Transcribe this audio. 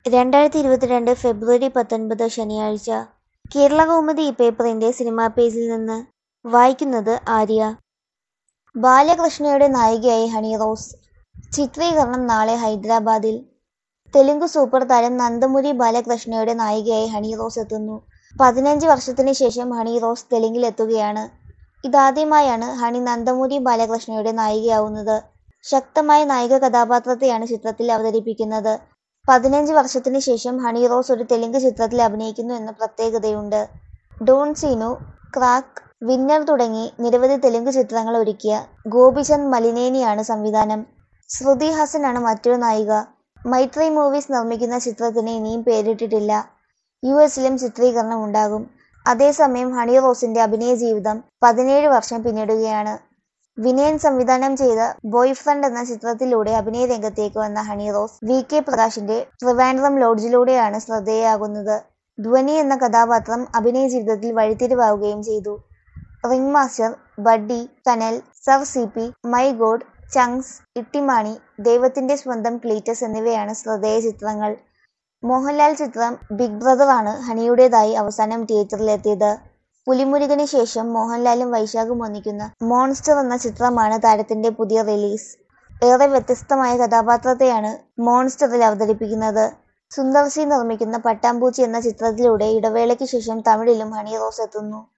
രണ്ടായിരത്തി ഇരുപത്തിരണ്ട് ഫെബ്രുവരി പത്തൊൻപത് ശനിയാഴ്ച കേരളകൗമുദി ഈ പേപ്പറിന്റെ സിനിമാ പേജിൽ നിന്ന് വായിക്കുന്നത് ആര്യ ബാലകൃഷ്ണയുടെ നായികയായി ഹണി റോസ് ചിത്രീകരണം നാളെ ഹൈദരാബാദിൽ തെലുങ്ക് സൂപ്പർ താരം നന്ദമുരി ബാലകൃഷ്ണയുടെ നായികയായി ഹണി റോസ് എത്തുന്നു പതിനഞ്ച് വർഷത്തിന് ശേഷം ഹണി റോസ് തെലുങ്കിൽ എത്തുകയാണ് ഇതാദ്യമായാണ് ഹണി നന്ദമുരി ബാലകൃഷ്ണയുടെ നായികയാവുന്നത് ശക്തമായ നായിക കഥാപാത്രത്തെയാണ് ചിത്രത്തിൽ അവതരിപ്പിക്കുന്നത് പതിനഞ്ച് വർഷത്തിന് ശേഷം ഹണി റോസ് ഒരു തെലുങ്ക് ചിത്രത്തിൽ അഭിനയിക്കുന്നു എന്ന പ്രത്യേകതയുണ്ട് ഡോൺ സീനു ക്രാക്ക് വിന്നർ തുടങ്ങി നിരവധി തെലുങ്ക് ചിത്രങ്ങൾ ഒരുക്കിയ ഗോപിചന്ദ് മലിനേനിയാണ് സംവിധാനം ശ്രുതി ഹാസനാണ് മറ്റൊരു നായിക മൈത്രി മൂവീസ് നിർമ്മിക്കുന്ന ചിത്രത്തിന് ഇനിയും പേരിട്ടിട്ടില്ല യു എസിലും ചിത്രീകരണം ഉണ്ടാകും അതേസമയം ഹണി റോസിന്റെ അഭിനയ ജീവിതം പതിനേഴ് വർഷം പിന്നിടുകയാണ് വിനയൻ സംവിധാനം ചെയ്ത ബോയ് ഫ്രണ്ട് എന്ന ചിത്രത്തിലൂടെ അഭിനയ രംഗത്തേക്ക് വന്ന ഹണി റോസ് വി കെ പ്രകാശിന്റെ ട്രിവാൻഡ്രം ലോഡ്ജിലൂടെയാണ് ശ്രദ്ധേയയാകുന്നത് ധ്വനി എന്ന കഥാപാത്രം അഭിനയ ജീവിതത്തിൽ വഴിത്തിരിവാവുകയും ചെയ്തു ring master buddy Kanal sir C P my god chunks Ittymaani ദൈവത്തിന്റെ സ്വന്തം ക്ലീറ്റസ് എന്നിവയാണ് ശ്രദ്ധേയ ചിത്രങ്ങൾ മോഹൻലാൽ ചിത്രം ബിഗ് ബ്രദർ ആണ് ഹണിയുടേതായി അവസാനം തിയേറ്ററിലെത്തിയത് പുലിമുരുകന് ശേഷം മോഹൻലാലും വൈശാഖും ഒന്നിക്കുന്ന മോൺസ്റ്റർ എന്ന ചിത്രമാണ് താരത്തിന്റെ പുതിയ റിലീസ് ഏറെ വ്യത്യസ്തമായ കഥാപാത്രത്തെയാണ് മോൺസ്റ്ററിൽ അവതരിപ്പിക്കുന്നത് സുന്ദർ സി നിർമ്മിക്കുന്ന പട്ടാമ്പൂച്ചി എന്ന ചിത്രത്തിലൂടെ ഇടവേളയ്ക്ക് ശേഷം തമിഴിലും ഹണി റോസ് എത്തുന്നു